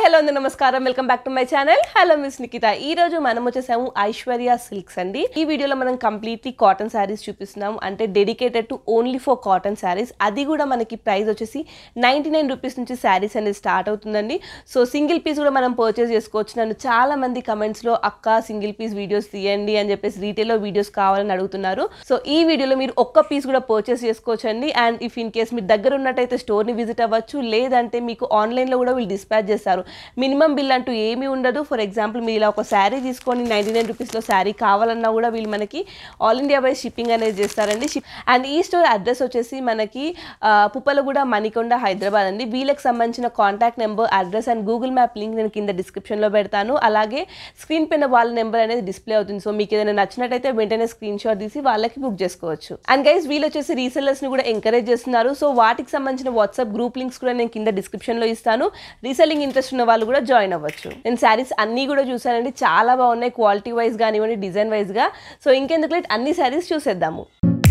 Hello అండి నమస్కారం welcome back to my channel hello miss Nikita ఈ రోజు మనం వచ్చేసాము ఐశ్వర్య సిల్క్స్ అండి ఈ వీడియోలో మనం కంప్లీట్లీ కాటన్ శారీస్ చూపిస్తున్నాం అంటే dedicated to only for cotton saris అది కూడా మనకి ప్రైస్ వచ్చేసి నైంటీ నైన్ రూపీస్ నుంచి శారీస్ అనేది స్టార్ట్ అవుతుందండి సో సింగిల్ పీస్ కూడా మనం పర్చేస్ చేసుకోవచ్చు నన్ను చాలా మంది కమెంట్స్లో అక్క సింగిల్ పీస్ వీడియోస్ తీయండి అని చెప్పేసి రీటైల్లో వీడియోస్ కావాలని అడుగుతున్నారు సో ఈ వీడియోలో మీరు ఒక్క పీస్ కూడా పర్చేస్ చేసుకోవచ్చు అండి అండ్ ఇఫ్ ఇన్ కేస్ మీ దగ్గర ఉన్నట్టయితే స్టోర్ని విజిట్ అవ్వచ్చు లేదంటే మీకు ఆన్లైన్లో కూడా వీళ్ళు డిస్పాచ్ చేస్తారు మినిమం బిల్ అంటూ ఏమీ ఉండదు ఫర్ ఎగ్జాంపుల్ మీరు ఇలా ఒక శారీ తీసుకొని నైంటీ నైన్ రూపీస్లో శారీ కావాలన్నా కూడా వీళ్ళు మనకి ఆల్ ఇండియా వైజ్ షిప్పింగ్ అనేది చేస్తారండి అండ్ ఈ స్టోర్ అడ్రస్ వచ్చేసి మనకి ఆ, పుప్పలగూడ మణికొండ హైదరాబాద్ అండి వీళ్ళకి సంబంధించిన contact number address and Google map link నేను కింద డిస్క్రిప్షన్లో పెడతాను అలాగే స్క్రీన్ పైన వాళ్ళ నెంబర్ అనేది డిస్ప్లే అవుతుంది సో మీకు ఏదైనా నచ్చినట్టయితే వెంటనే స్క్రీన్ షాట్ తీసి వాళ్ళకి బుక్ చేసుకోవచ్చు అండ్ గైస్ వీళ్ళు వచ్చేసి రీసెల్లర్స్ ని కూడా ఎంకరేజ్ చేస్తున్నారు సో వాటికి సంబంధించిన వాట్సాప్ గ్రూప్ లింక్స్ కూడా నేను కింద డిస్క్రిప్షన్ లో ఇస్తాను రీసెల్లింగ్ ఇంట్రెస్ట్ ఉన్న వాళ్ళు కూడా జాయిన్ అవ్వచ్చు నేను శారీస్ అన్ని కూడా చూసానండి చాలా బాగున్నాయి క్వాలిటీ వైజ్ కానివ్వండి డిజైన్ వైజ్ గా సో ఇంకెందుకు లేట్ అన్ని శారీస్ చూసేద్దాము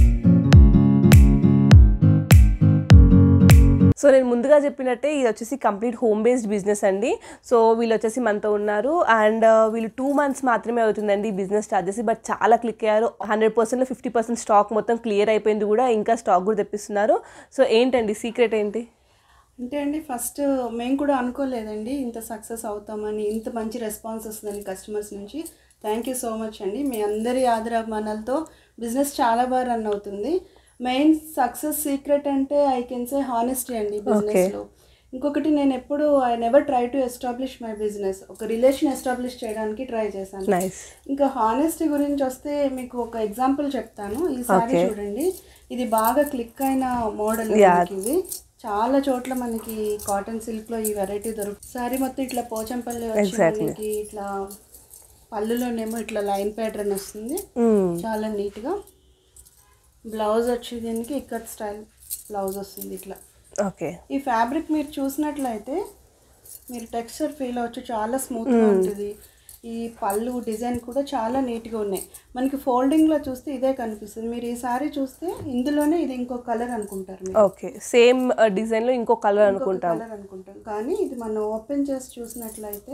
సో నేను ముందుగా చెప్పినట్టే ఇది వచ్చేసి కంప్లీట్ హోమ్ బేస్డ్ బిజినెస్ అండి సో వీళ్ళు వచ్చేసి మనతో ఉన్నారు అండ్ వీళ్ళు టూ మంత్స్ మాత్రమే అవుతుందండి ఈ బిజినెస్ స్టార్ట్ చేసి బట్ చాలా క్లిక్ అయ్యారు హండ్రెడ్ పర్సెంట్లో ఫిఫ్టీ పర్సెంట్ స్టాక్ మొత్తం క్లియర్ అయిపోయింది కూడా ఇంకా స్టాక్ కూడా తెప్పిస్తున్నారు సో ఏంటండి సీక్రెట్ ఏంటి అంటే అండి ఫస్ట్ మేము కూడా అనుకోలేదండి ఇంత సక్సెస్ అవుతామని ఇంత మంచి రెస్పాన్స్ వస్తుందని కస్టమర్స్ నుంచి థ్యాంక్ యూ సో మచ్ అండి మీ అందరి ఆదరాభిమానాలతో బిజినెస్ చాలా బాగా రన్ అవుతుంది మెయిన్ సక్సెస్ సీక్రెట్ అంటే ఐ కెన్ సే హానెస్టీ అండి బిజినెస్లో ఇంకొకటి నేను ఎప్పుడు I never try to establish my business ఒక రిలేషన్ ఎస్టాబ్లిష్ చేయడానికి ట్రై చేశాను నైస్ ఇంకా హానెస్టీ గురించి వస్తే మీకు ఒక ఎగ్జాంపుల్ చెప్తాను ఈ సారీ Okay. చూడండి ఇది బాగా క్లిక్ అయిన మోడల్ Yeah. ఇది చాలా చోట్ల మనకి కాటన్ సిల్క్ లో ఈ వెరైటీ దొరుకుతుంది సారీ మొత్తం ఇట్లా పోచంపల్లి వచ్చి Exactly. మనకి ఇట్లా పళ్ళులోనేమో ఇట్లా లైన్ ప్యాటర్న్ వస్తుంది చాలా నీట్ గా బ్లౌజ్ వచ్చి దీనికి ఇక్కత్ స్టైల్ బ్లౌజ్ వస్తుంది ఇట్లా ఓకే ఈ ఫ్యాబ్రిక్ మీరు చూసినట్లయితే మీరు టెక్స్చర్ ఫీల్ అవ్వచ్చు చాలా స్మూత్గా ఉంటుంది ఈ పళ్ళు డిజైన్ కూడా చాలా నీట్గా ఉన్నాయి మనకి ఫోల్డింగ్లో చూస్తే ఇదే కనిపిస్తుంది మీరు ఈ సారీ చూస్తే ఇందులోనే ఇది ఇంకో కలర్ అనుకుంటారు మీరు ఓకే సేమ్ డిజైన్లో ఇంకో కలర్ అనుకుంటాం కలర్ అనుకుంటాం కానీ ఇది మనం ఓపెన్ చేసి చూసినట్లయితే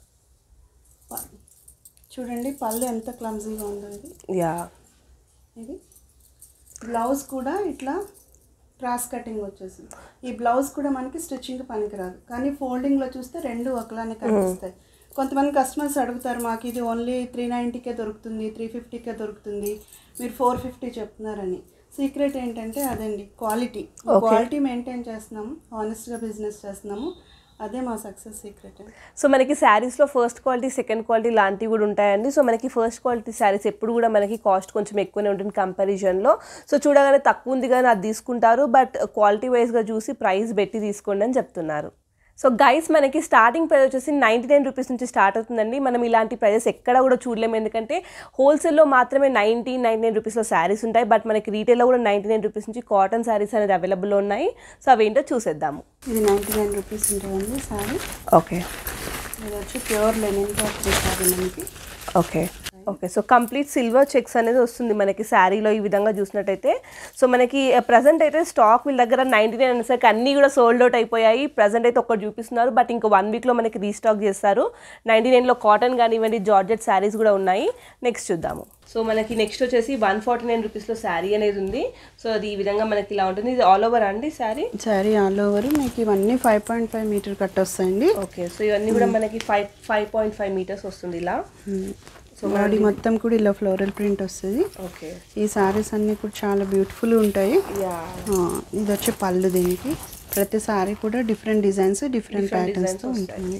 ప- చూడండి పళ్ళు ఎంత క్లమ్జీగా ఉందో ఇది యా ఇది బ్లౌజ్ కూడా ఇట్లా క్రాస్ కటింగ్ వచ్చేసింది ఈ బ్లౌజ్ కూడా మనకి స్టిచ్చింగ్ పనికిరాదు కానీ ఫోల్డింగ్లో చూస్తే రెండు ఒకలానే కనిపిస్తాయి కొంతమంది కస్టమర్స్ అడుగుతారు మాకు ఇది ఓన్లీ త్రీ నైంటీకే దొరుకుతుంది త్రీ ఫిఫ్టీకే దొరుకుతుంది మీరు ఫోర్ ఫిఫ్టీ చెప్తున్నారని సీక్రెట్ ఏంటంటే అదండి క్వాలిటీ క్వాలిటీ మెయింటైన్ చేస్తున్నాము హానెస్ట్గా బిజినెస్ చేస్తున్నాము అదే మా సక్సెస్ సీక్రెట్ అండి సో మనకి శారీస్లో ఫస్ట్ క్వాలిటీ సెకండ్ క్వాలిటీ లాంటివి కూడా ఉంటాయండి సో మనకి ఫస్ట్ క్వాలిటీ శారీస్ ఎప్పుడు కూడా మనకి కాస్ట్ కొంచెం ఎక్కువనే ఉంటుంది కంపారిజన్లో సో చూడగానే తక్కువ ఉంది కానీ అది తీసుకుంటారు బట్ క్వాలిటీ వైజ్గా చూసి ప్రైస్ పెట్టి తీసుకోండి అని చెప్తున్నారు సో గైస్ మనకి స్టార్టింగ్ ప్రైస్ వచ్చేసి నైంటీ నైన్ రూపీస్ నుంచి స్టార్ట్ అవుతుందండి మనం ఇలాంటి ప్రైజెస్ ఎక్కడ కూడా చూడలేము ఎందుకంటే హోల్సేల్లో మాత్రమే నైంటీ నైంటీ నైన్ రూపీస్లో శారీస్ ఉంటాయి బట్ మనకి రీటైల్లో కూడా నైంటీ నైన్ రూపీస్ నుంచి కాటన్ శారీస్ అనేది అవైలబుల్లో ఉన్నాయి సో అవేంటో చూసేద్దాము ఇది నైంటీ నైన్ రూపీస్ ఉంటుందండి సారీ ఓకే ఇది వచ్చి ప్యూర్ లెనిన్ క్లాత్ సారీ మనకి okay okay so complete silver checks అనేది వస్తుంది మనకి శారీలో ఈ విధంగా చూసినట్టయితే సో మనకి ప్రజెంట్ అయితే స్టాక్ వీళ్ళ దగ్గర నైంటీ నైన్ అనేసరికి అన్నీ కూడా సోల్డ్ అవుట్ అయిపోయాయి ప్రజెంట్ అయితే ఒకటి చూపిస్తున్నారు బట్ ఇంకా వన్ వీక్లో మనకి రీస్టాక్ చేస్తారు నైంటీ నైన్లో కాటన్ కానివ్వండి జార్జెట్ శారీస్ కూడా ఉన్నాయి నెక్స్ట్ చూద్దాము సో మనకి నెక్స్ట్ వచ్చేసి వన్ ఫార్టీ నైన్ రూపీస్లో శారీ అనేది ఉంది సో అది ఈ విధంగా మనకి ఇలా ఉంటుంది ఇది ఆల్ ఓవర్ అండి శారీ శారీ ఆల్ ఓవర్ మీకు ఇవన్నీ five point five meter cut వస్తాయండి ఓకే సో ఇవన్నీ కూడా మనకి five five point five meters వస్తుంది ఇలా సో బాడీ మొత్తం కూడా ఇలా ఫ్లోరల్ ప్రింట్ వస్తుంది ఓకే ఈ సారీస్ అన్నీ కూడా చాలా బ్యూటిఫుల్ ఉంటాయి యా ఆ, ఇది వచ్చి పళ్ళు దీనికి ప్రతి సారీ కూడా డిఫరెంట్ డిజైన్స్ డిఫరెంట్ ప్యాటర్న్స్తో ఉంటుంది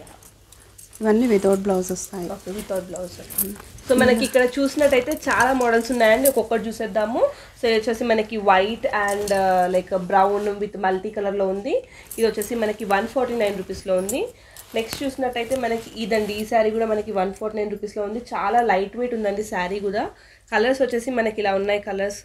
ఇవన్నీ వితౌట్ బ్లౌజ్ వస్తాయి ఓకే వితౌట్ బ్లౌజ్ సో మనకి ఇక్కడ చూసినట్టయితే చాలా మోడల్స్ ఉన్నాయండి ఒక్కొక్కటి చూసేద్దాము సో ఇది వచ్చేసి మనకి white and like brown with multi కలర్లో ఉంది ఇది వచ్చేసి మనకి వన్ ఫార్టీ నైన్ రూపీస్లో ఉంది నెక్స్ట్ చూసినట్టయితే మనకి ఇదండి ఈ శారీ కూడా మనకి వన్ ఫార్టీ నైన్ రూపీస్లో ఉంది చాలా లైట్ వెయిట్ ఉందండి శారీ కూడా కలర్స్ వచ్చేసి మనకి ఇలా ఉన్నాయి కలర్స్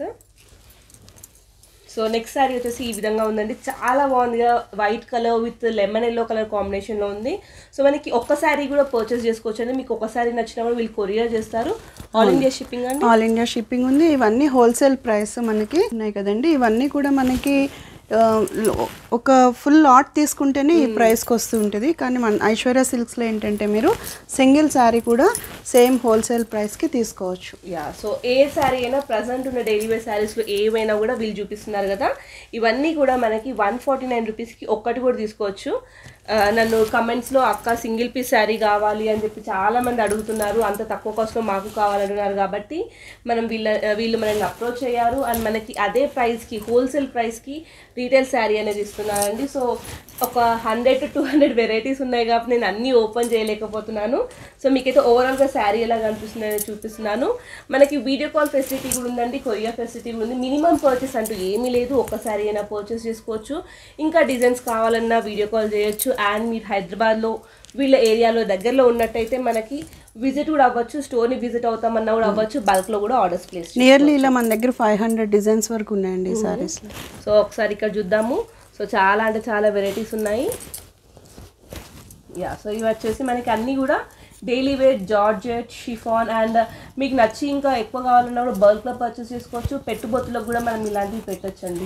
సో నెక్స్ట్ శారీ వచ్చేసి ఈ విధంగా ఉందండి చాలా బాగుందిగా white colour with lemon yellow colour కాంబినేషన్లో ఉంది సో మనకి ఒక్క శారీ కూడా పర్చేస్ చేసుకోవచ్చు అండి మీకు ఒక శారీ నచ్చినా కూడా వీళ్ళు కొరియర్ చేస్తారు ఆల్ ఇండియా షిప్పింగ్ అండి ఆల్ ఇండియా షిప్పింగ్ ఉంది ఇవన్నీ హోల్సేల్ ప్రైస్ మనకి ఉన్నాయి కదండి ఇవన్నీ కూడా మనకి ఆ, లో- ఒక ఫుల్ లాట్ తీసుకుంటేనే ఈ ప్రైస్కి వస్తూ ఉంటుంది కానీ మన ఐశ్వర్య సిల్క్స్లో ఏంటంటే మీరు సింగిల్ శారీ కూడా సేమ్ హోల్సేల్ ప్రైస్కి తీసుకోవచ్చు యా సో ఏ శారీ అయినా ప్రజెంట్ ఉన్న డైలీ వేర్ శారీస్లో ఏవైనా కూడా వీళ్ళు చూపిస్తున్నారు కదా ఇవన్నీ కూడా మనకి వన్ ఫార్టీ నైన్ రూపీస్కి ఒక్కటి కూడా తీసుకోవచ్చు ఆ, నన్ను కమెంట్స్లో అక్క సింగిల్ పీస్ శారీ కావాలి అని చెప్పి చాలా మంది అడుగుతున్నారు అంత తక్కువ కాస్ట్లో మాకు కావాలంటున్నారు కాబట్టి మనం వీళ్ళ వీళ్ళు మనల్ని అప్రోచ్ అయ్యారు అండ్ మనకి అదే ప్రైస్కి హోల్సేల్ ప్రైస్కి రీటైల్ శారీ అనేది ఇస్తున్నారండి సో ఒక hundred to two hundred varieties ఉన్నాయి కాబట్టి నేను అన్నీ ఓపెన్ చేయలేకపోతున్నాను సో మీకైతే ఓవరాల్గా శారీ ఎలా కనిపిస్తుంది అనేది చూపిస్తున్నాను మనకి వీడియో కాల్ ఫెసిలిటీ కూడా ఉందండి కొరియర్ ఫెసిలిటీ కూడా ఉంది మినిమం పర్చేస్ అంటూ ఏమీ లేదు ఒక్క శారీ అయినా పర్చేస్ చేసుకోవచ్చు ఇంకా డిజైన్స్ కావాలన్నా వీడియో కాల్ చేయొచ్చు అండ్ మీరు హైదరాబాద్లో వీళ్ళ ఏరియాలో దగ్గరలో ఉన్నట్టయితే మనకి విజిట్ కూడా అవ్వచ్చు స్టోర్ని విజిట్ అవుతామన్నా కూడా అవ్వచ్చు బల్క్లో కూడా ఆర్డర్స్ ప్లేస్ నియర్లీ ఇలా మన దగ్గర ఫైవ్ హండ్రెడ్ డిజైన్స్ వరకు ఉన్నాయండి ఈ శారీస్లో సో ఒకసారి ఇక్కడ చూద్దాము సో చాలా అంటే చాలా వెరైటీస్ ఉన్నాయి యా సో ఇవి వచ్చేసి మనకి అన్నీ కూడా daily wear georgette chiffon and మీకు నచ్చి ఇంకా ఎక్కువ కావాలన్నా కూడా బల్క్లో పర్చేస్ చేసుకోవచ్చు పెట్టుబొత్తులకు కూడా మనం ఇలాంటివి పెట్టొచ్చండి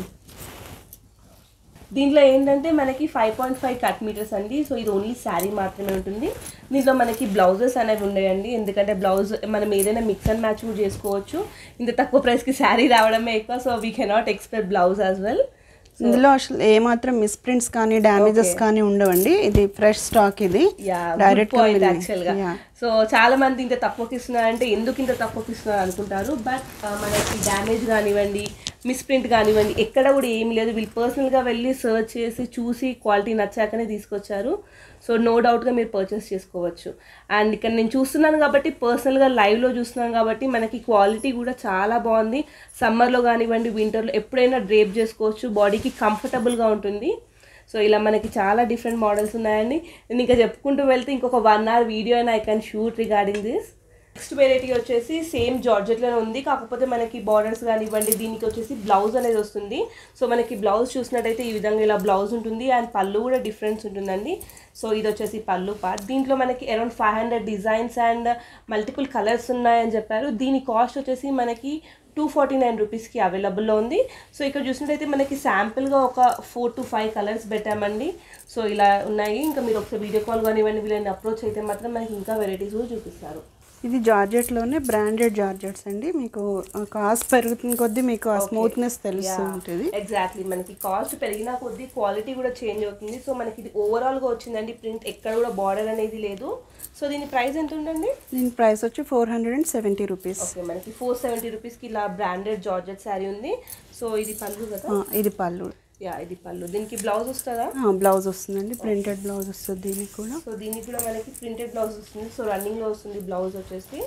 దీంట్లో ఏంటంటే మనకి five point five cut meters అండి సో ఇది ఓన్లీ శారీ మాత్రమే ఉంటుంది దీంట్లో మనకి బ్లౌజెస్ అనేవి ఉన్నాయండి ఎందుకంటే బ్లౌజ్ మనం ఏదైనా మిక్స్ అండ్ మ్యాచ్ కూడా చేసుకోవచ్చు ఇంత తక్కువ ప్రైస్కి శారీ రావడమే ఎక్కువ so we cannot expect blouse as well ఇందులో అసలు ఏమాత్రం మిస్ప్రింట్స్ కానీ డ్యామేజెస్ కానీ ఉండవండి ఇది ఫ్రెష్ స్టాక్ ఇది యా Direct గా పాయింట్ వెళ్ళి- యాక్చువల్గా Yeah. సో చాలా మంది ఇంత తక్కువకి ఇస్తున్నారంటే ఎందుకు ఇంత తక్కువకి ఇస్తున్నారు అనుకుంటారు బట్ మనకి డ్యామేజ్ కానివ్వండి మిస్ప్రింట్ కానివ్వండి ఎక్కడ కూడా ఏమి లేదు వీళ్ళు పర్సనల్గా వెళ్ళి సర్చ్ చేసి చూసి క్వాలిటీ నచ్చాకనే తీసుకొచ్చారు సో నో డౌట్గా మీరు పర్చేస్ చేసుకోవచ్చు అండ్ ఇక్కడ నేను చూస్తున్నాను కాబట్టి పర్సనల్గా లైవ్లో చూస్తున్నాను కాబట్టి మనకి క్వాలిటీ కూడా చాలా బాగుంది సమ్మర్లో కానివ్వండి వింటర్లో ఎప్పుడైనా డ్రేప్ చేసుకోవచ్చు బాడీకి కంఫర్టబుల్గా ఉంటుంది సో ఇలా మనకి చాలా డిఫరెంట్ మోడల్స్ ఉన్నాయండి నేను ఇంకా చెప్పుకుంటూ వెళ్తే ఇంకొక వన్ అవర్ వీడియో అయినా I can shoot regarding this next variety వచ్చేసి సేమ్ జార్జెట్లోనే ఉంది కాకపోతే మనకి బార్డర్స్ కానివ్వండి దీనికి వచ్చేసి బ్లౌజ్ అనేది వస్తుంది సో మనకి బ్లౌజ్ చూసినట్టయితే ఈ విధంగా ఇలా బ్లౌజ్ ఉంటుంది అండ్ పళ్ళు కూడా డిఫరెన్స్ ఉంటుందండి సో ఇది వచ్చేసి పళ్ళు పార్ట్ దీంట్లో మనకి around five hundred designs and multiple colours ఉన్నాయని చెప్పారు దీని కాస్ట్ వచ్చేసి మనకి టూ ఫార్టీ నైన్ రూపీస్కి అవైలబుల్లో ఉంది సో ఇక్కడ చూసినట్టయితే మనకి శాంపుల్గా ఒక ఫోర్ టు ఫైవ్ కలర్స్ పెట్టామండి సో ఇలా ఉన్నాయి ఇంకా మీరు ఒకసారి వీడియో కాల్ కానివ్వండి వీళ్ళని అప్రోచ్ అయితే మాత్రం మనకి ఇంకా వెరైటీస్ కూడా చూపిస్తారు ఇది జార్జెట్లోనే బ్రాండెడ్ జార్జెట్స్ అండి మీకు కాస్ట్ పెరుగుతున్న కొద్దీ మీకు ఆ స్మూత్నెస్ తెలుస్తూ ఉంటుంది ఎగ్జాక్ట్లీ మనకి కాస్ట్ పెరిగిన కొద్దీ క్వాలిటీ కూడా చేంజ్ అవుతుంది సో మనకి ఇది ఓవరాల్గా వచ్చిందండి ప్రింట్ ఎక్కడ కూడా బార్డర్ అనేది లేదు సో దీని ప్రైస్ ఎంత ఉందండి దీని ప్రైస్ వచ్చి four hundred and seventy rupees okay మనకి ఫోర్ సెవెంటీ రూపీస్కి ఇలా బ్రాండెడ్ జార్జెట్ శారీ ఉంది సో ఇది పళ్ళు కదా ఇది పళ్ళు యా ఇది పళ్ళు దీనికి బ్లౌజ్ వస్తుందా బ్లౌజ్ వస్తుందండి ప్రింటెడ్ బ్లౌజ్ వస్తుంది దీనికి కూడా సో దీనికి కూడా మనకి ప్రింటెడ్ బ్లౌజ్ వస్తుంది సో రన్నింగ్ లో వస్తుంది బ్లౌజ్ వచ్చేసి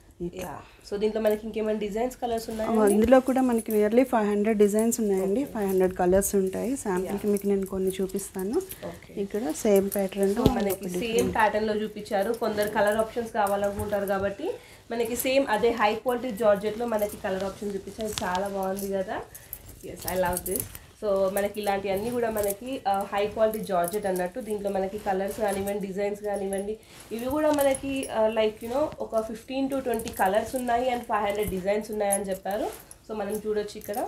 యా సో దీంట్లో మనకి ఇంకేమైనా డిజైన్స్ కలర్స్ ఉన్నాయి ఆ, ఇందులో కూడా మనకి నియర్లీ ఫైవ్ హండ్రెడ్ డిజైన్స్ ఉన్నాయండి ఫైవ్ హండ్రెడ్ కలర్స్ ఉంటాయి శాంపుల్కి మీకు నేను కొన్ని చూపిస్తాను ఓకే ఇక్కడ సేమ్ ప్యాటర్న్లో మనకి సేమ్ ప్యాటర్న్ లో చూపించారు కొందరు కలర్ ఆప్షన్స్ కావాలనుకుంటారు కాబట్టి మనకి సేమ్ అదే హై క్వాలిటీ జార్జెట్ లో మనకి కలర్ ఆప్షన్ చూపించారు చాలా బాగుంది కదా yes I love this so మనకి ఇలాంటివన్నీ కూడా మనకి హై క్వాలిటీ జార్జెట్ అన్నట్టు దీంట్లో మనకి కలర్స్ కానివ్వండి డిజైన్స్ కానివ్వండి ఇవి కూడా మనకి లైక్ యూనో ఒక ఫిఫ్టీన్ టు ట్వంటీ కలర్స్ ఉన్నాయి అండ్ ఫైవ్ హండ్రెడ్ డిజైన్స్ ఉన్నాయని చెప్పారు సో మనం చూడొచ్చు ఇక్కడ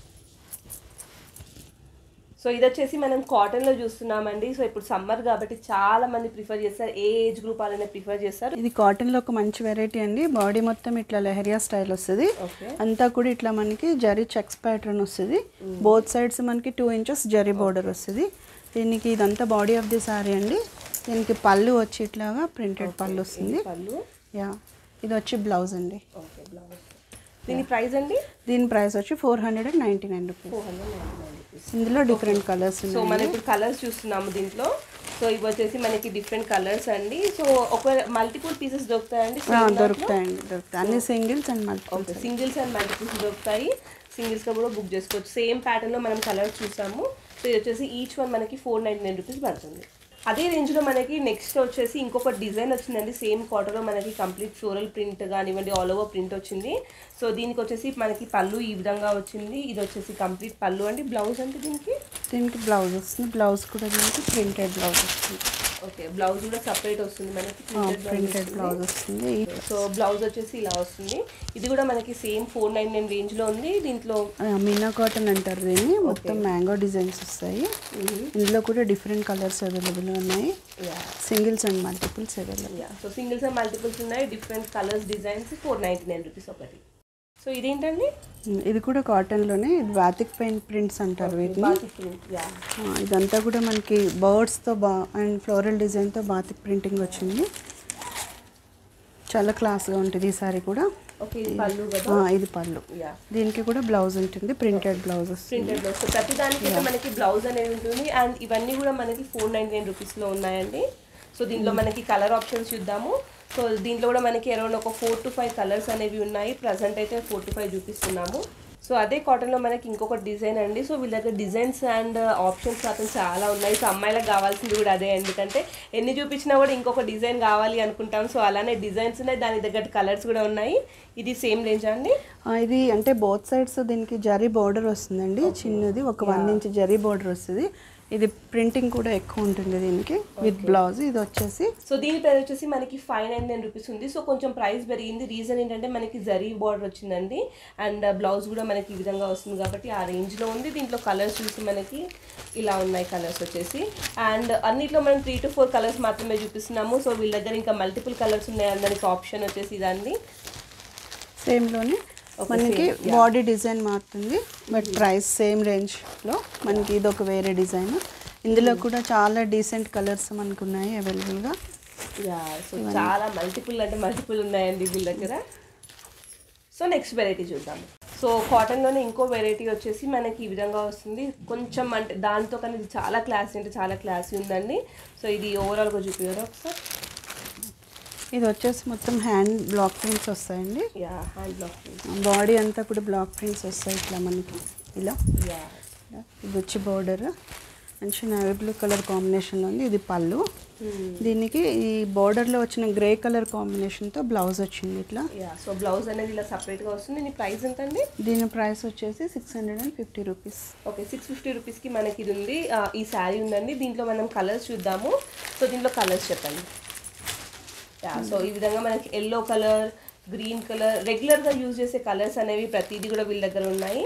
సో ఇది వచ్చేసి మనం కాటన్లో చూస్తున్నామండి సో ఇప్పుడు సమ్మర్ కాబట్టి చాలా మంది ప్రిఫర్ చేస్తారు ఏ ఏజ్ గ్రూప్ వాళ్ళైనా ప్రిఫర్ చేస్తారు ఇది కాటన్లో ఒక మంచి వెరైటీ అండి బాడీ మొత్తం ఇట్లా లెహరియా స్టైల్ వస్తుంది ఓకే అంతా కూడా ఇట్లా మనకి జరీ చెక్స్ ప్యాటర్న్ వస్తుంది బోత్ సైడ్స్ మనకి టూ ఇంచెస్ జరీ బార్డర్ వస్తుంది దీనికి ఇదంతా బాడీ ఆఫ్ ది సారీ అండి దీనికి పళ్ళు వచ్చి ఇట్లాగా ప్రింటెడ్ పళ్ళు వస్తుంది పళ్ళు యా ఇది వచ్చి బ్లౌజ్ అండి ఓకే బ్లౌజ్ దీని ప్రైస్ అండి దీని ప్రైస్ వచ్చి four hundred and ninety nine rupees four hundred ninety nine rupees ఇందులో డిఫరెంట్ కలర్స్ సో ఉన్నాయి మనం ఇప్పుడు కలర్స్ చూస్తున్నాము దీంట్లో సో ఇవి వచ్చేసి మనకి డిఫరెంట్ కలర్స్ అండి సో ఒక మల్టిపుల్ పీసెస్ దొరుకుతాయండి ఆ, దొరుకుతాయండి దొరుకుతాయి అన్ని singles and multiple okay singles and multiples దొరుకుతాయి సింగిల్స్గా కూడా బుక్ చేసుకోవచ్చు సేమ్ ప్యాటర్న్లో మనం కలర్స్ చూసాము సో ఇది వచ్చేసి ఈచ్ వన్ మనకి ఫోర్ నైంటీ నైన్ రూపీస్ పడుతుంది అదే రేంజ్లో మనకి నెక్స్ట్ వచ్చేసి ఇంకొక డిజైన్ వచ్చిందండి సేమ్ కాటన్లో మనకి కంప్లీట్ ఫ్లోరల్ ప్రింట్ కానివ్వండి ఆల్ ఓవర్ ప్రింట్ వచ్చింది సో దీనికి వచ్చేసి మనకి పళ్ళు ఈ విధంగా వచ్చింది ఇది వచ్చేసి కంప్లీట్ పళ్ళు అండి బ్లౌజ్ అంటే దీనికి దీనికి బ్లౌజ్ వస్తుంది బ్లౌజ్ కూడా దీనికి ప్రింటెడ్ బ్లౌజ్ వస్తుంది ఓకే బ్లౌజ్ కూడా సపరేట్ వస్తుంది మనకి printed blouse ప్రింటెడ్ వస్తుంది. బ్లౌజ్ వస్తుంది సో బ్లౌజ్ వచ్చేసి ఇలా వస్తుంది ఇది కూడా మనకి same four nine nine range లో ఉంది దీంట్లో ఆ, మీనా కాటన్ అంటారు దీన్ని మొత్తం మ్యాంగో డిజైన్స్ వస్తాయి ఇందులో కూడా డిఫరెంట్ కలర్స్ అవైలబుల్ ఉన్నాయి yeah singles and multiples available yeah so singles and multiples ఉన్నాయి different colours designs four ninety nine rupees ఒకటి సో ఇదేంటండి ఇది కూడా కాటన్లోనే ఇది వాతిక్ పెయింట్ ప్రింట్స్ అంటారు వీటిని బాతిక్ ప్రింట్ యా ఆ, ఇదంతా కూడా మనకి బర్డ్స్తో బా అండ్ ఫ్లోరల్ డిజైన్తో బాతిక్ ప్రింటింగ్ వచ్చింది చాలా క్లాస్గా ఉంటుంది ఈ సారీ కూడా ఓకే ఇది పళ్ళు కదా ఆ, ఇది పళ్ళు యా దీనికి కూడా బ్లౌజ్ ఉంటుంది ప్రింటెడ్ బ్లౌజ్ వస్తుంది ప్రింటెడ్ బ్లౌజ్ సో ప్రతి దానికి అయితే మనకి బ్లౌజ్ అనేది ఉంటుంది అండ్ ఇవన్నీ కూడా మనకి ఫోర్ నైంటీ నైన్ రూపీస్లో ఉన్నాయండి సో దీంట్లో మనకి కలర్ ఆప్షన్స్ చూద్దాము సో దీంట్లో కూడా మనకి అరౌండ్ ఒక ఫోర్ టు ఫైవ్ కలర్స్ అనేవి ఉన్నాయి ప్రజెంట్ అయితే ఫోర్ టు ఫైవ్ చూపిస్తున్నాము సో అదే కాటన్లో మనకి ఇంకొక డిజైన్ అండి సో వీళ్ళ దగ్గర డిజైన్స్ అండ్ ఆప్షన్స్ మాత్రం చాలా ఉన్నాయి సో అమ్మాయిలకు కావాల్సింది కూడా అదే ఎందుకంటే ఎన్ని చూపించినా కూడా ఇంకొక డిజైన్ కావాలి అనుకుంటాం సో అలానే డిజైన్స్ ఉన్నాయి దాని తగ్గట్టు కలర్స్ కూడా ఉన్నాయి ఇది సేమ్ రేంజ్ అండి ఆ, ఇది అంటే బోత్ సైడ్స్ దీనికి జరీ బార్డర్ వస్తుందండి చిన్నది ఒక వన్ ఇంచ్ జరీ బార్డర్ వస్తుంది ఇది ప్రింటింగ్ కూడా ఎక్కువ ఉంటుంది దీనికి విత్ బ్లౌజ్ ఇది వచ్చేసి సో దీని ప్రైస్ వచ్చేసి మనకి ఫైవ్ నైన్ నైన్ రూపీస్ ఉంది సో కొంచెం ప్రైస్ పెరిగింది రీజన్ ఏంటంటే మనకి జరీ బార్డర్ వచ్చిందండి అండ్ బ్లౌజ్ కూడా మనకి ఈ విధంగా వస్తుంది కాబట్టి ఆ రేంజ్లో ఉంది దీంట్లో కలర్స్ చూసి మనకి ఇలా ఉన్నాయి కలర్స్ వచ్చేసి అండ్ అన్నిట్లో మనం త్రీ టు ఫోర్ కలర్స్ మాత్రమే చూపిస్తున్నాము సో వీళ్ళ దగ్గర ఇంకా మల్టిపుల్ కలర్స్ ఉన్నాయి అందరికి ఆప్షన్ వచ్చేసి ఇదండి సేమ్లోనే మనకి బాడీ డిజైన్ మారుతుంది బట్ ప్రైస్ సేమ్ రేంజ్లో మనకి ఇది ఒక వేరే డిజైన్ ఇందులో కూడా చాలా డీసెంట్ కలర్స్ మనకు ఉన్నాయి అవైలబుల్గా యా సో చాలా మల్టిపుల్ అంటే మల్టిపుల్ ఉన్నాయండి వీళ్ళ దగ్గర సో నెక్స్ట్ వెరైటీ చూద్దాం సో కాటన్లోనే ఇంకో వెరైటీ వచ్చేసి మనకి ఈ విధంగా వస్తుంది కొంచెం అంటే దాంతో కానీ ఇది చాలా క్లాసీ అంటే చాలా క్లాసీ ఉందండి సో ఇది ఓవరాల్గా చూపించారా ఒకసారి ఇది వచ్చేసి మొత్తం హ్యాండ్ బ్లాక్ ప్రింట్స్ వస్తాయండి యా హ్యాండ్ బ్లాక్ బాడీ అంతా కూడా బ్లాక్ ప్రింట్స్ వస్తాయి ఇట్లా మనకి ఇలా యా ఇది వచ్చి బార్డర్ మంచి నేవీ బ్లూ కలర్ కాంబినేషన్లో ఉంది ఇది పళ్ళు దీనికి ఈ బార్డర్లో వచ్చిన గ్రే కలర్ కాంబినేషన్తో బ్లౌజ్ వచ్చింది ఇట్లా యా సో బ్లౌజ్ అనేది ఇలా సపరేట్గా వస్తుంది దీని ప్రైస్ ఎంతండి దీని ప్రైస్ వచ్చేసి six hundred and fifty rupees okay six fifty రూపీస్కి మనకి ఇది ఉంది ఆ, ఈ శారీ ఉందండి దీంట్లో మనం కలర్స్ చూద్దాము సో దీంట్లో కలర్స్ చెప్పండి యా సో ఈ విధంగా మనకి ఎల్లో కలర్ గ్రీన్ కలర్ రెగ్యులర్గా యూజ్ చేసే కలర్స్ అనేవి ప్రతిదీ కూడా వీళ్ళ దగ్గర ఉన్నాయి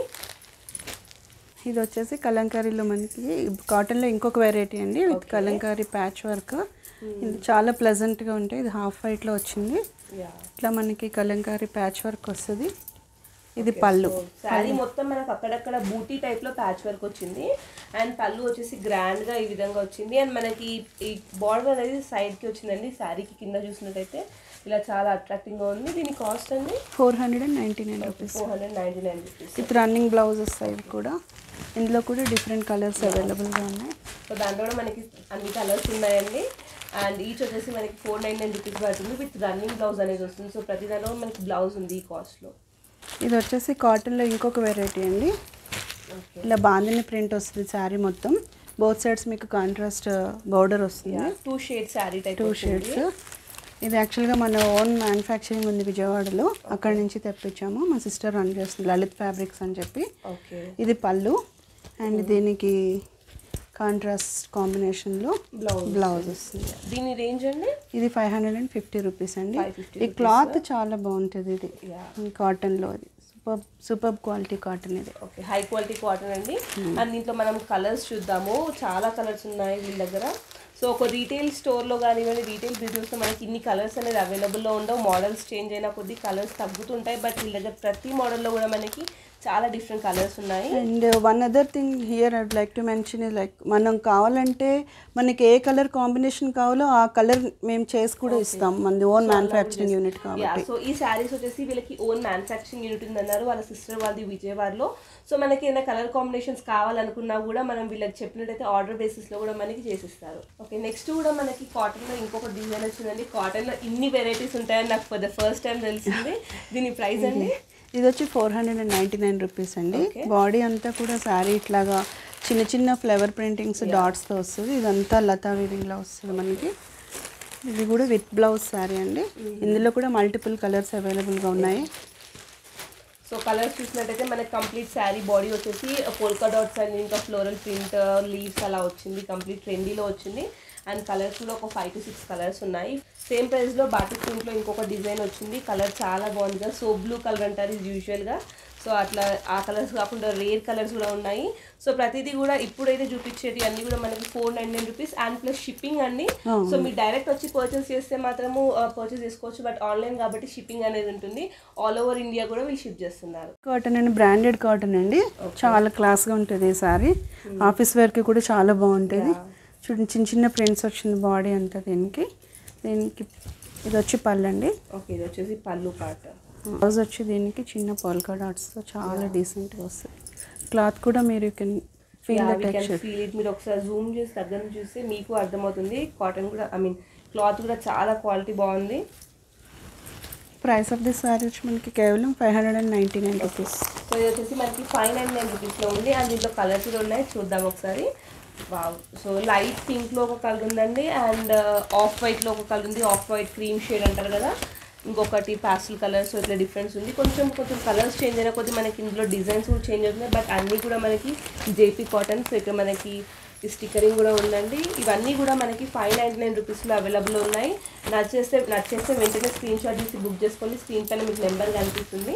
ఇది వచ్చేసి కలంకారీలో మనకి కాటన్లో ఇంకొక వెరైటీ అండి విత్ కలంకారీ ప్యాచ్ వర్క్ ఇది చాలా ప్లెజెంట్గా ఉంటాయి ఇది హాఫ్ వైట్లో వచ్చింది యా ఇట్లా మనకి కలంకారీ ప్యాచ్ వర్క్ వస్తుంది ఇది పళ్ళు శారీ మొత్తం మనకు అక్కడక్కడ బూటీ టైప్ లో ప్యాచ్ వర్క్ వచ్చింది అండ్ పళ్ళు వచ్చేసి గ్రాండ్ గా ఈ విధంగా వచ్చింది అండ్ మనకి ఈ బార్డర్ అనేది సైడ్ కి వచ్చిందండి శారీకి కింద చూసినట్టయితే ఇలా చాలా అట్రాక్టింగ్ గా ఉంది దీని కాస్ట్ అండి four hundred and ninety nine rupees four hundred ninety nine rupees with running blouse వస్తాయి ఇవి కూడా ఇందులో కూడా డిఫరెంట్ కలర్స్ అవైలబుల్గా ఉన్నాయి సో దాంట్లో కూడా మనకి అన్ని కలర్స్ ఉన్నాయండి అండ్ ఈచ్ వచ్చేసి మనకి ఫోర్ నైన్ నైన్ రూపీస్ పడుతుంది విత్ రన్నింగ్ బ్లౌజ్ అనేది వస్తుంది సో ప్రతి దాంట్లో కూడా మనకి బ్లౌజ్ ఉంది ఈ కాస్ట్లో ఇది వచ్చేసి కాటన్లో ఇంకొక వెరైటీ అండి ఓకే ఇలా బాందిని ప్రింట్ వస్తుంది శారీ మొత్తం బోత్ సైడ్స్ మీకు కాంట్రాస్ట్ బార్డర్ వస్తుంది two shade sari type two shades ఇది యాక్చువల్గా మన ఓన్ మ్యానుఫ్యాక్చరింగ్ ఉంది విజయవాడలో అక్కడ నుంచి తెప్పించాము మా సిస్టర్ రన్ చేస్తుంది లలిత్ ఫ్యాబ్రిక్స్ అని చెప్పి ఓకే ఇది పళ్ళు అండ్ దీనికి కాంట్రాస్ట్ కాంబినేషన్లో Blouse. బ్లౌజ్ వస్తుంది దీని రేంజ్ అండి ఇది five hundred and fifty rupees అండి 550 ఈ క్లాత్ చాలా బాగుంటుంది ఇది Yeah. కాటన్లో ఇది సూపర్ సూపర్ క్వాలిటీ కాటన్ ఇది ఓకే హై క్వాలిటీ కాటన్ అండి అండ్ దీంట్లో మనం కలర్స్ చూద్దాము చాలా కలర్స్ ఉన్నాయి వీళ్ళ దగ్గర సో ఒక రీటైల్ స్టోర్లో కానివ్వండి రీటైల్ బిజినెస్లో మనకి ఇన్ని కలర్స్ అనేది అవైలబుల్లో ఉండవు మోడల్స్ చేంజ్ అయిన కొద్దీ కలర్స్ తగ్గుతుంటాయి బట్ వీళ్ళ దగ్గర ప్రతి మోడల్లో కూడా మనకి చాలా డిఫరెంట్ కలర్స్ ఉన్నాయి and one other thing here I'd like to mention is like మనం కావాలంటే మనకి ఏ కలర్ కాంబినేషన్ కావాలో ఆ కలర్ మేము చేసి కూడా ఇస్తాం మనది ఓన్ మ్యానుఫ్యాక్చరింగ్ యూనిట్ యా కాబట్టి సో ఈ శారీస్ వచ్చేసి వీళ్ళకి ఓన్ మ్యానుఫ్యాక్చరింగ్ యూనిట్ ఉందన్నారు వాళ్ళ సిస్టర్ వాళ్ళది విజయవాడలో సో మనకి ఏదైనా కలర్ కాంబినేషన్స్ కావాలనుకున్నా కూడా మనం వీళ్ళకి చెప్పినట్టయితే ఆర్డర్ బేసిస్లో కూడా మనకి చేసిస్తారు ఓకే నెక్స్ట్ కూడా మనకి కాటన్లో ఇంకొక డిజైన్ వచ్చిందండి కాటన్లో ఇన్ని వెరైటీస్ ఉంటాయని నాకు ఫర్ ద ఫస్ట్ టైం తెలిసింది దీని ప్రైస్ అండి ఇది వచ్చి four hundred and ninety nine rupees అండి బాడీ అంతా కూడా శారీ ఇట్లాగా చిన్న చిన్న ఫ్లవర్ ప్రింటింగ్స్ డాట్స్తో వస్తుంది ఇదంతా లతా వీవింగ్లో వస్తుంది మనకి ఇది కూడా విత్ బ్లౌజ్ శారీ అండి ఇందులో కూడా మల్టిపుల్ కలర్స్ అవైలబుల్గా ఉన్నాయి సో కలర్స్ చూసినట్టయితే మనకి కంప్లీట్ శారీ బాడీ వచ్చేసి పోల్కా డాట్స్ అండ్ ఇంకా ఫ్లోరల్ ప్రింట్ లీవ్స్ అలా వచ్చింది కంప్లీట్ ట్రెండీలో వచ్చింది అండ్ కలర్స్ కూడా ఒక ఫైవ్ టు సిక్స్ కలర్స్ ఉన్నాయి సేమ్ ప్రైస్లో బాటిక్ ప్రింట్లో ఇంకొక డిజైన్ వచ్చింది కలర్ చాలా బాగుంది కదా సో బ్లూ కలర్ అంటారు ఇది యూజువల్గా సో అట్లా ఆ కలర్స్ కాకుండా రేర్ కలర్స్ కూడా ఉన్నాయి సో ప్రతిదీ కూడా ఇప్పుడైతే చూపించేది అన్ని కూడా మనకి four nine nine rupees and plus shipping అండి సో మీరు డైరెక్ట్ వచ్చి పర్చేస్ చేస్తే మాత్రము పర్చేస్ చేసుకోవచ్చు బట్ ఆన్లైన్ కాబట్టి షిప్పింగ్ అనేది ఉంటుంది ఆల్ ఓవర్ ఇండియా కూడా వీళ్ళు షిప్ చేస్తున్నారు కాటన్ అండి బ్రాండెడ్ కాటన్ అండి చాలా క్లాస్గా ఉంటుంది ఈ సారీ ఆఫీస్ వేర్కి కూడా చాలా బాగుంటుంది చూడండి చిన్న చిన్న ప్రింట్స్ వచ్చింది బాడీ అంతా దీనికి దీనికి ఇది వచ్చి పళ్ళు అండి ఓకే ఇది వచ్చేసి పళ్ళు పాట బ్లౌజ్ వచ్చి దీనికి చిన్న పోల్కా డాట్స్తో చాలా డీసెంట్గా వస్తుంది క్లాత్ కూడా మీరు can feel the texture feel it మీరు ఒకసారి జూమ్ చేసి దగ్గర నుంచి చూస్తే మీకు అర్థమవుతుంది కాటన్ కూడా ఐ మీన్ క్లాత్ కూడా చాలా క్వాలిటీ బాగుంది ప్రైస్ ఆఫ్ దిస్ సారీ వచ్చి మనకి కేవలం five hundred and ninety nine rupees so ఇది వచ్చేసి మనకి ఫైవ్ నైన్ నైన్ రూపీస్లో ఉంది అండ్ దీంట్లో కలర్స్ కూడా ఉన్నాయి చూద్దాం ఒకసారి వావ్ సో లైట్ పింక్లో ఒక కలర్ ఉందండి అండ్ ఆఫ్ వైట్లో ఒక కలర్ ఉంది ఆఫ్ వైట్ క్రీమ్ షేడ్ అంటారు కదా ఇంకొకటి పాస్టల్ కలర్స్ ఇట్లా డిఫరెన్స్ ఉంది కొంచెం కొంచెం కలర్స్ చేంజ్ అయిన కొద్ది మనకి ఇందులో డిజైన్స్ కూడా చేంజ్ అవుతున్నాయి బట్ అన్నీ కూడా మనకి జేపీ కాటన్ సో ఇక్కడ మనకి ఈ స్టిక్కరింగ్ కూడా ఉందండి ఇవన్నీ కూడా మనకి ఫైవ్ నైంటీ నైన్ రూపీస్లో అవైలబుల్ ఉన్నాయి నచ్చేస్తే నచ్చేస్తే వెంటనే స్క్రీన్ షాట్ తీసి బుక్ చేసుకోండి స్క్రీన్ పైన మీకు నెంబర్ కనిపిస్తుంది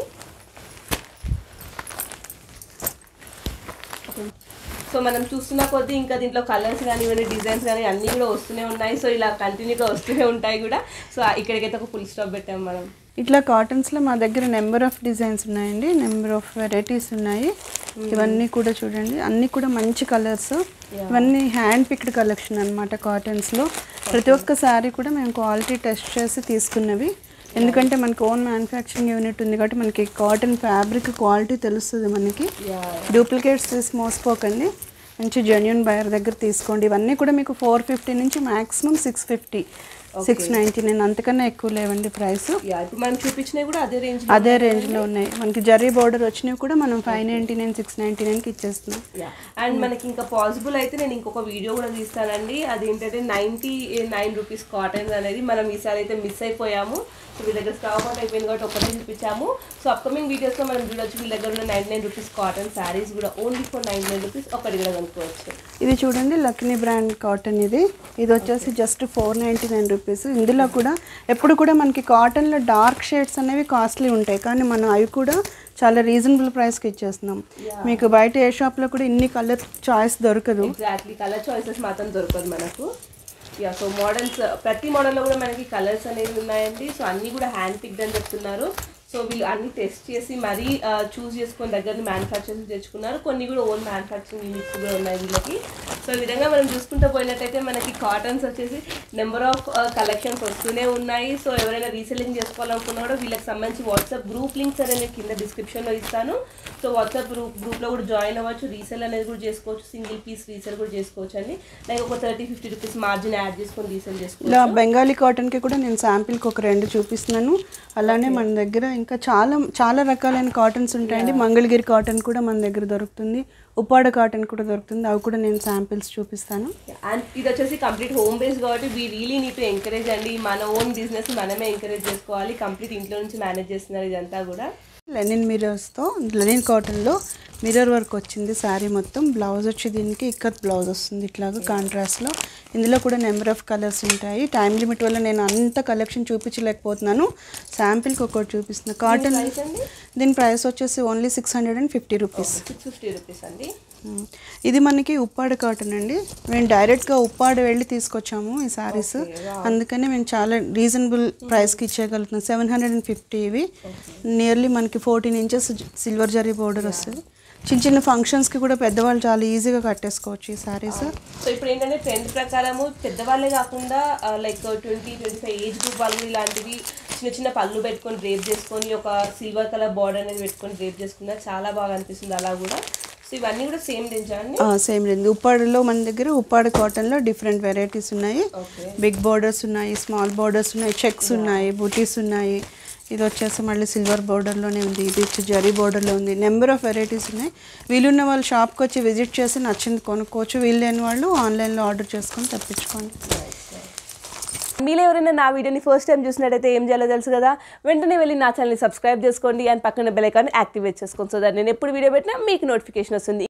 సో మనం చూస్తున్న కొద్దీ ఇంకా దీంట్లో కలర్స్ కానివ్వండి డిజైన్స్ కానీ అన్నీ కూడా వస్తూనే ఉన్నాయి సో ఇలా కంటిన్యూగా వస్తూనే ఉంటాయి కూడా సో ఇక్కడికైతే ఒక ఫుల్ స్టాప్ పెట్టాం మనం ఇట్లా కాటన్స్లో మా దగ్గర నెంబర్ ఆఫ్ డిజైన్స్ ఉన్నాయండి నెంబర్ ఆఫ్ వెరైటీస్ ఉన్నాయి ఇవన్నీ కూడా చూడండి అన్నీ కూడా మంచి కలర్స్ ఇవన్నీ హ్యాండ్ పిక్డ్ కలెక్షన్ అనమాట కాటన్స్లో ప్రతి ఒక్క శారీ కూడా మేము క్వాలిటీ టెస్ట్ చేసి తీసుకున్నవి ఎందుకంటే మనకి ఓన్ మ్యానుఫ్యాక్చరింగ్ యూనిట్ ఉంది కాబట్టి మనకి కాటన్ ఫ్యాబ్రిక్ క్వాలిటీ తెలుస్తుంది మనకి డూప్లికేట్స్ తీసి మోసపోకండి మంచి జెన్యున్ బయర్ దగ్గర తీసుకోండి ఇవన్నీ కూడా మీకు ఫోర్ ఫిఫ్టీ నుంచి maximum six fifty six ninety nine అంతకన్నా ఎక్కువ లేవండి ప్రైస్ యా ఇప్పుడు మనం చూపించినవి కూడా అదే రేంజ్ అదే రేంజ్లో ఉన్నాయి మనకి జరీ బోర్డర్ వచ్చినవి కూడా మనం five ninety nine six ninety నైన్కి ఇచ్చేస్తున్నాం యా అండ్ మనకి ఇంకా పాసిబుల్ అయితే నేను ఇంకొక వీడియో కూడా తీస్తానండి అది ఏంటంటే నైంటీ నైన్ రూపీస్ కాటన్ అనేది మనం ఈసారి అయితే మిస్ అయిపోయాము సో వీళ్ళ దగ్గర స్టాక్ అవుట్ అయిపోయింది కాబట్టి ఒకటే చూపించాము సో అప్కమింగ్ వీడియోస్లో మనం చూడొచ్చు వీళ్ళ దగ్గర ఉన్న ninety nine rupees cotton saris కూడా only for ninety nine rupees ఒకటి కూడా కనుక్కోవచ్చు ఇది చూడండి లక్ష్మీ బ్రాండ్ కాటన్ ఇది ఇది వచ్చేసి just four ninety nine rupees ఇందులో కూడా ఎప్పుడు కూడా మనకి కాటన్లో డార్క్ షేడ్స్ అనేవి కాస్ట్లీ ఉంటాయి కానీ మనం అవి కూడా చాలా రీజనబుల్ ప్రైస్కి ఇచ్చేస్తున్నాం మీకు బయట ఏ షాప్లో కూడా ఇన్ని కలర్ చాయిస్ దొరకదు ఎగ్జాక్ట్లీ కలర్ చాయిసెస్ మాత్రం దొరకదు మనకు యా సో మోడల్స్ ప్రతి మోడల్లో కూడా మనకి కలర్స్ అనేవి ఉన్నాయండి సో అన్నీ కూడా హ్యాండ్ పిక్డ్ అని చెప్తున్నారు సో వీళ్ళు అన్ని టెస్ట్ చేసి మరీ చూస్ చేసుకొని దగ్గర మ్యానుఫ్యాక్చరింగ్ తెచ్చుకున్నారు కొన్ని కూడా ఓన్ మ్యానుఫ్యాక్చరింగ్ యూనిట్స్ కూడా ఉన్నాయి వీళ్ళకి సో ఈ విధంగా మనం చూసుకుంటూ పోయినట్టయితే మనకి కాటన్స్ వచ్చేసి నెంబర్ ఆఫ్ కలెక్షన్స్ వస్తూనే ఉన్నాయి సో ఎవరైనా రీసెల్లింగ్ చేసుకోవాలనుకున్నా కూడా వీళ్ళకి సంబంధించి వాట్సాప్ గ్రూప్ లింక్స్ అనేది నేను కింద డిస్క్రిప్షన్లో ఇస్తాను సో వాట్సాప్ గ్రూప్ గ్రూప్లో కూడా జాయిన్ అవ్వచ్చు రీసెల్ అనేది కూడా చేసుకోవచ్చు సింగిల్ పీస్ రీసెల్ కూడా చేసుకోవచ్చు అండి లైక్ ఒక thirty fifty rupees margin add చేసుకొని రీసెల్ చేసుకోవచ్చు ఇలా బెంగాలీ కాటన్కి కూడా నేను శాంపిల్కి ఒక రెండు చూపిస్తున్నాను అలానే మన దగ్గర ఇంకా చాలా చాలా రకాలైన కాటన్స్ ఉంటాయండి మంగళగిరి కాటన్ కూడా మన దగ్గర దొరుకుతుంది ఉప్పాడ కాటన్ కూడా దొరుకుతుంది అవి కూడా నేను శాంపిల్స్ చూపిస్తాను అండ్ ఇది వచ్చేసి కంప్లీట్ హోమ్ బేస్ కాబట్టి we really need to encourage అండి మన ఓన్ బిజినెస్ మనమే ఎంకరేజ్ చేసుకోవాలి కంప్లీట్ ఇంట్లో నుంచి మేనేజ్ చేస్తున్నారు ఇదంతా కూడా లెనిన్ మిరర్స్తో లెనిన్ కాటన్లో మిర్రర్ వర్క్ వచ్చింది శారీ మొత్తం బ్లౌజ్ వచ్చి దీనికి ఇక్కత్ బ్లౌజ్ వస్తుంది ఇట్లాగా కాంట్రాస్ట్లో ఇందులో కూడా నెంబర్ ఆఫ్ కలర్స్ ఉంటాయి టైం లిమిట్ వల్ల నేను అంత కలెక్షన్ చూపించలేకపోతున్నాను శాంపిల్కి ఒకటి చూపిస్తున్నా కాటన్ ప్రైస్ అండి దీని ప్రైస్ వచ్చేసి only six hundred and fifty rupees six fifty rupees అండి మ్మ్. ఇది మనకి ఉప్పాడ కాటన్ అండి మేము డైరెక్ట్గా ఉప్పాడ వెళ్ళి తీసుకొచ్చాము ఈ సారీస్ అందుకని మేము చాలా రీజనబుల్ ప్రైస్కి ఇచ్చేయగలుగుతున్నాం సెవెన్ హండ్రెడ్ అండ్ ఫిఫ్టీ ఇవి నియర్లీ మనకి fourteen inches silver zari border వస్తుంది చిన్న చిన్న ఫంక్షన్స్కి కూడా పెద్దవాళ్ళు చాలా ఈజీగా కట్టేసుకోవచ్చు ఈ సారీస్ సో ఇప్పుడు ఏంటంటే ట్రెండ్ ప్రకారము పెద్దవాళ్ళే కాకుండా like twenty twenty five age group వాళ్ళు ఇలాంటివి చిన్న చిన్న పళ్ళు పెట్టుకొని డ్రేప్ చేసుకొని ఒక సిల్వర్ కలర్ బార్డర్ అనేది పెట్టుకొని డ్రేప్ చేసుకున్నారు చాలా బాగా అనిపిస్తుంది అలా కూడా సో ఇవన్నీ కూడా సేమ్ రేంజా అండి సేమ్ లేదు ఉప్పాడలో మన దగ్గర ఉప్పాడ కాటన్లో డిఫరెంట్ వెరైటీస్ ఉన్నాయి ఓకే బిగ్ బోర్డర్స్ ఉన్నాయి స్మాల్ బోర్డర్స్ ఉన్నాయి చెక్స్ ఉన్నాయి బూటీస్ ఉన్నాయి ఇది వచ్చేసి మళ్ళీ సిల్వర్ బోర్డర్లోనే ఉంది ఇది వచ్చి జరీ బోర్డర్లో ఉంది నెంబర్ ఆఫ్ వెరైటీస్ ఉన్నాయి వీలున్న వాళ్ళు షాప్కి వచ్చి విజిట్ చేసి నచ్చింది కొనుక్కోవచ్చు వీలు లేని వాళ్ళు ఆన్లైన్లో ఆర్డర్ చేసుకొని తెప్పించుకోండి మీలో ఎవరైనా నా వీడియోని ఫస్ట్ టైం చూసినట్టయితే ఏం చేయాలో తెలుసు కదా వెంటనే వెళ్ళి నా ఛానల్ని సబ్స్క్రైబ్ చేసుకోండి అండ్ పక్కన బెల్ ఐకాన్ యాక్టివేట్ చేసుకోండి సో దట్ నేను ఎప్పుడు వీడియో పెట్టినా మీకు నోటిఫికేషన్ వస్తుంది